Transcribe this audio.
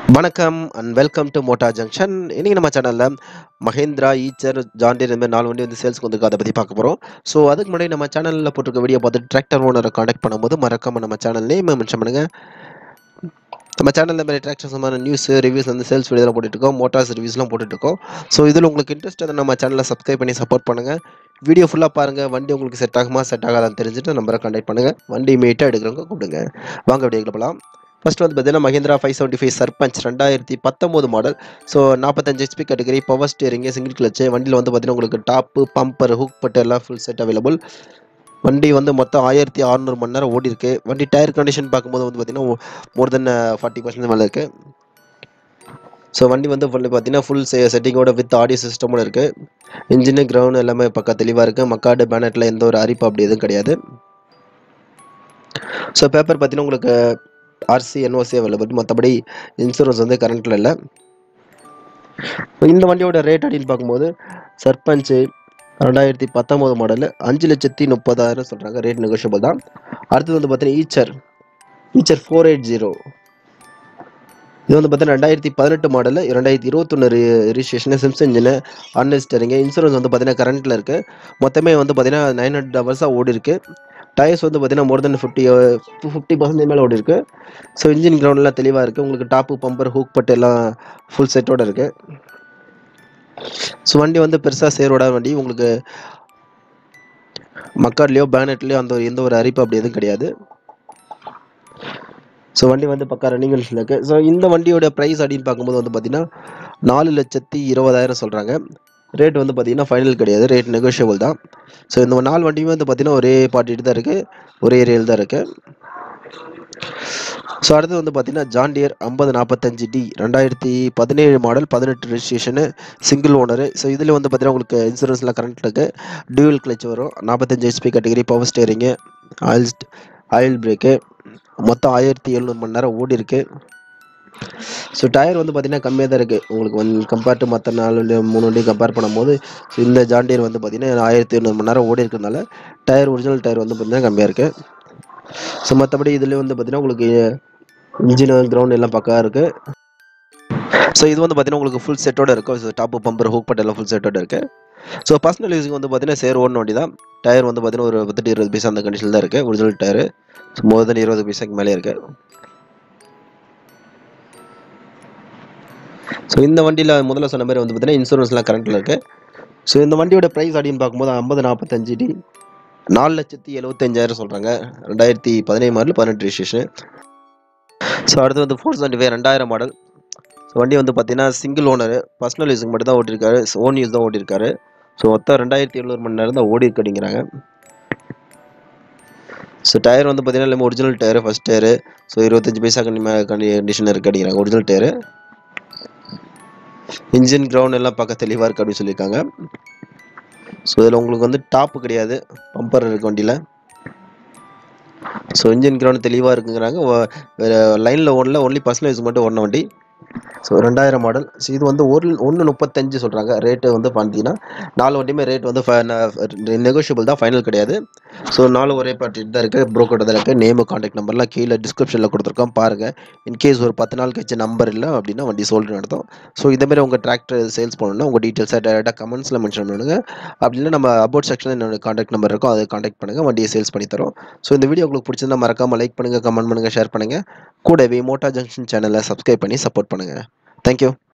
வணக்கம் and welcome to Motta Junction இன்னைக்கு நம்ம சேனலில் மஹேந்திரா ஈச்சர் ஜாண்டியர் இந்த மாதிரி நாலு வண்டி வந்து சேல்ஸ்க்கு வந்திருக்கு அதை பற்றி பார்க்க போகிறோம் ஸோ அதுக்கு முன்னாடி நம்ம சேனலில் போட்டிருக்க வீடியோ பார்த்து டிராக்டர் ஓனரை காண்டாக்ட் பண்ணும்போது மறக்காம நம்ம சேனல் நேம் மென்ஷன் பண்ணுங்கள் நம்ம சேனலில் இந்த மாதிரி டிராக்டர் சம்பந்தமான நியூஸ் ரிவ்யூஸ் வந்து சேல்ஸ் வீடியோலாம் போட்டுட்ருக்கோம் மோட்டார்ஸ் ரிவ்யூஸ்லாம் போட்டுட்ருக்கோம் ஸோ இதில் உங்களுக்கு இன்ட்ரெஸ்ட் அதை நம்ம சேனலை சப்ஸ்கிரைப் பண்ணி சப்போர்ட் பண்ணுங்கள் வீடியோ ஃபுல்லாக பாருங்கள் வண்டி உங்களுக்கு செட் ஆகுமா செட் ஆகாதான்னு தெரிஞ்சுட்டு நம்பரை காண்டாக்ட் பண்ணுங்கள் வண்டி இமீடியட்டாக எடுக்கிறவங்க கூப்பிடுங்க வாங்க வீடியோக்குள்ள போகலாம் ஃபர்ஸ்ட் வந்து பார்த்தீங்கன்னா Mahindra five seventy five Sarpanch ரெண்டாயிரத்தி பத்தொம்போது மாடல் ஸோ நாற்பத்தஞ்சு HP category power steering single clutch வண்டியில் வந்து பார்த்தீங்கன்னா உங்களுக்கு டாப்பு பம்பர் ஹுக் பட்டு எல்லாம் ஃபுல் செட் அவைலபிள் வண்டி வந்து மொத்தம் ஆயிரத்தி அறநூறு மணி நேரம் ஓடி இருக்கு வண்டி டயர் கண்டிஷன் பார்க்கும்போது வந்து பார்த்தீங்கன்னா மோர் தென் ஃபார்ட்டி பர்சன்ட் மேலே இருக்குது ஸோ வண்டி வந்து ஃபுல் பார்த்தீங்கன்னா ஃபுல் செட்டிங்கோட வித் ஆடியோ சிஸ்டமோட இருக்குது இன்ஜினு கிரவுண்ட் எல்லாமே பக்கா தெளிவாக இருக்குது மக்காடு பேனட்டில் எந்த ஒரு அரிப்பு அப்படி எதுவும் கிடையாது ஸோ பேப்பர் பார்த்தீங்கன்னா உங்களுக்கு ஆர்சி என்ஓசி அவைலபிள் மற்றபடி இன்சூரன்ஸ் வந்து கரண்ட்டில் இல்லை இந்த வண்டியோட ரேட் அப்படின்னு பார்க்கும்போது சர்பஞ்சு ரெண்டாயிரத்தி பத்தொம்போது மாடல் அஞ்சு லட்சத்தி முப்பதாயிரம் சொல்கிறாங்க ரேட் நெகோஷியபிள் தான் அடுத்தது வந்து பார்த்தீங்கன்னா Eicher Eicher four eight zero இது வந்து பார்த்தீங்கன்னா ரெண்டாயிரத்தி பதினெட்டு மாடல் ரெண்டாயிரத்தி இருபத்தொன்று ரிஜிஸ்ட்ரேஷன் சிம்ஸ் இன்ஜினு அன்ரிஸ்டரிங்க இன்சூரன்ஸ் வந்து பார்த்தீங்கன்னா கரண்ட்டில் இருக்குது மொத்தமே வந்து பார்த்தீங்கன்னா நைன் ஹண்ட்ரட் ஹவர்ஸாக ஓடி இருக்கு டயர்ஸ் வந்து பார்த்தீங்கன்னா more than fifty fifty percentage மேலே ஓடி இருக்கு ஸோ இன்ஜின் கிரவுண்ட்லாம் தெளிவாக இருக்குது உங்களுக்கு டாப்பு பம்பர் ஹூக் பட்டு எல்லாம் ஃபுல் செட்டோட இருக்குது ஸோ வண்டி வந்து பெருசாக சேரோட வண்டி உங்களுக்கு மக்காட்லேயோ பேனட்லேயோ அந்த ஒரு எந்த ஒரு அரிப்பு அப்படி எதுவும் கிடையாது ஸோ வண்டி வந்து பக்கா ரன்னிங் கண்டிஷனில் இருக்குது ஸோ இந்த வண்டியோட ப்ரைஸ் அப்படின்னு பார்க்கும்போது வந்து பார்த்தீங்கன்னா நாலு லட்சத்தி இருபதாயிரம் சொல்கிறாங்க ரேட் வந்து பார்த்தீங்கன்னா ஃபைனல் கிடையாது ரேட் நெகோஷியபிள் தான் ஸோ இந்த நாலு வண்டியுமே வந்து பார்த்தீங்கன்னா ஒரே பார்ட்டிட்டு தான் இருக்குது ஒரே ஏரியாவில் தான் இருக்குது ஸோ அடுத்து வந்து பார்த்தீங்கன்னா ஜாண்டியர் ஐம்பது நாற்பத்தஞ்சு டி ரெண்டாயிரத்தி பதினேழு மாடல் பதினெட்டு ரெஜிஸ்ட்ரேஷனு சிங்கிள் ஓனரு ஸோ இதில் வந்து பார்த்தீங்கன்னா உங்களுக்கு இன்சூரன்ஸ்லாம் கரண்ட்டில் இருக்குது டியூவல் கிளச் வரும் நாற்பத்தஞ்சு HP category power steering oil oil brake மொத்தம் ஆயிரத்தி எழுநூறு மணி நேரம் ஓடி இருக்கு ஸோ டயர் வந்து பார்த்தீங்கன்னா கம்மியாக தான் இருக்குது உங்களுக்கு வந்து கம்பேர் டு மற்ற நாலு வண்டி மூணு வண்டி கம்பேர் பண்ணும்போது ஸோ இந்த ஜாண்டியர் வந்து பார்த்தீங்கன்னா ஆயிரத்தி எழுநூறு மணி நேரம் ஓடி இருக்கிறதுனால டயர் ஒரிஜினல் டயர் வந்து பார்த்தீங்கன்னா கம்மியாக இருக்குது ஸோ மற்றபடி இதில் வந்து பார்த்தீங்கன்னா உங்களுக்கு இன்ஜின் கிரவுண்ட் எல்லாம் பக்கா இருக்குது ஸோ இது வந்து பார்த்தீங்கன்னா உங்களுக்கு ஃபுல் செட்டோட இருக்கும் so top bumper hook but எல்லாம் ஃபுல் செட்டோட இருக்குது ஸோ பர்சனல் யூஸுக்கு வந்து பார்த்தீங்கன்னா சேர் ஓடின வண்டி தான் டயர் வந்து பார்த்தீங்கன்னா ஒரு பத்து இருபது பைசா அந்த கண்டிஷனில் தான் இருக்குது original tyre so more than இருபது பைசாக்கு மேலே இருக்குது ஸோ இந்த வண்டியில் முதல்ல சொன்ன மாதிரி வந்து பார்த்தீங்கன்னா இன்சூரன்ஸ்லாம் கரண்ட்டில் இருக்குது ஸோ இந்த வண்டியோட ப்ரைஸ் அப்படின்னு பார்க்கும்போது ஐம்பது நாற்பத்தஞ்சு டி நாலு லட்சத்தி எழுபத்தஞ்சாயிரம் சொல்கிறாங்க ரெண்டாயிரத்தி பதினேழு மாடல் பதினெட்டு ரிஜிஸ்ட்ரேஷன் ஸோ அடுத்து வந்து ஃபோர் செவன்ட்டி ஃபைவ் ரெண்டாயிரம் மாடல் ஸோ வண்டி வந்து பார்த்தீங்கன்னா சிங்கிள் ஓனர் பர்சனல் யூஸுக்கு மட்டும் தான் ஓட்டிருக்காரு ஓன் யூஸ் தான் ஓட்டிருக்காரு ஸோ மொத்தம் ரெண்டாயிரத்தி எழுநூறு மணி நேரம் தான் ஓடி இருக்கு அப்படிங்கிறாங்க ஸோ டயர் வந்து பார்த்தீங்கன்னா எல்லாமே original tyre first tyre so இருபத்தஞ்சி பைசா கண்டிஷன் இருக்குது அப்படிங்கிறாங்க ஒரிஜினல் டயரு இன்ஜின் கிரவுண்ட் எல்லாம் பார்க்க தெளிவாக இருக்குது அப்படின்னு சொல்லியிருக்காங்க ஸோ இதில் உங்களுக்கு வந்து டாப்பு கிடையாது பம்பர் இருக்கு வண்டியில் ஸோ இன்ஜின் கிரவுண்ட் தெளிவாக இருக்குங்கிறாங்க வேறு லைனில் ஒன்றில் ஒன்லி பர்சனல் யூஸ் மட்டும் ஓடின வண்டி ஸோ ரெண்டாயிரம் மாடல் ஸோ இது வந்து ஒரு ஒன்று முப்பத்தஞ்சு சொல்கிறாங்க ரேட்டு வந்து பார்த்தீங்கன்னா நாலு வண்டியுமே ரேட் வந்து நெகோஷியபிள் தான் ஃபைனல் கிடையாது ஸோ நாலு ஒரே பார்ட்டி தான் இருக்குது ப்ரோக்கர் தான் இருக்குது நேமு காண்டாக்ட் நம்பர்லாம் கீழே டிஸ்கிரிப்ஷனில் கொடுத்துருக்கோம் பாருங்கள் இன்கேஸ் ஒரு பத்து நாள் கழிச்சு நம்பர் இல்லை அப்படின்னா வண்டி சோல்டு நடத்தும் ஸோ இதேமாதிரி உங்கள் டிராக்டர் சேல்ஸ் பண்ணணும்னா உங்கள் டீட்டெயில்ஸை டேரெக்டாக கமெண்ட்ஸில் மென்ஷன் பண்ணுங்கள் அப்படின்னா நம்ம அபவுட் செக்ஷனில் என்னோட காண்டாக்ட் நம்பர் இருக்கும் அதை காண்டாக்ட் பண்ணுங்கள் வண்டியை சேல்ஸ் பண்ணி தரோம் ஸோ இந்த வீடியோ உங்களுக்கு பிடிச்சிருந்தா மறக்காமல் லைக் பண்ணுங்கள் கமெண்ட் பண்ணுங்கள் ஷேர் பண்ணுங்கள் கூடவே மோட்டா ஜங்ஷன் சேனலை சப்ஸ்கிரைப் பண்ணி சப்போர்ட் பண்ணுங்கள் தேங்க்யூ